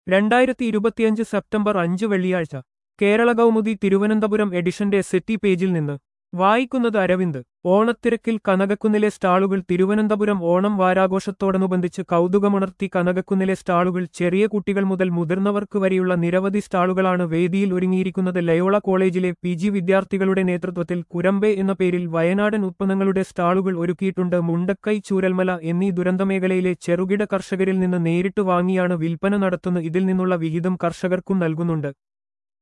രണ്ടായിരത്തി ഇരുപത്തിയഞ്ച് സെപ്റ്റംബർ അഞ്ച് വെള്ളിയാഴ്ച കേരള കൗമുദി തിരുവനന്തപുരം എഡിഷന്റെ സെറ്റി പേജിൽ നിന്ന് വായിക്കുന്നത് അരവിന്ദ് ഓണത്തിരക്കിൽ കനകക്കുന്നിലെ സ്റ്റാളുകൾ തിരുവനന്തപുരം ഓണം വാരാഘോഷത്തോടനുബന്ധിച്ച് കൗതുകമുണർത്തി കനകക്കുന്നിലെ സ്റ്റാളുകൾ ചെറിയ കുട്ടികൾ മുതൽ മുതിർന്നവർക്ക് വരെയുള്ള നിരവധി സ്റ്റാളുകളാണ് വേദിയിൽ ഒരുങ്ങിയിരിക്കുന്നത് ലയോള കോളേജിലെ പി ജി വിദ്യാർത്ഥികളുടെ നേതൃത്വത്തിൽ കുരമ്പെ എന്ന പേരിൽ വയനാടൻ ഉത്പന്നങ്ങളുടെ സ്റ്റാളുകൾ ഒരുക്കിയിട്ടുണ്ട് മുണ്ടക്കൈ ചൂരൽമല എന്നീ ദുരന്തമേഖലയിലെ ചെറുകിട കർഷകരിൽ നിന്ന് നേരിട്ട് വാങ്ങിയാണ് വിൽപ്പന നടത്തുന്നത് ഇതിൽ നിന്നുള്ള വിഹിതം കർഷകർക്കും നൽകുന്നുണ്ട്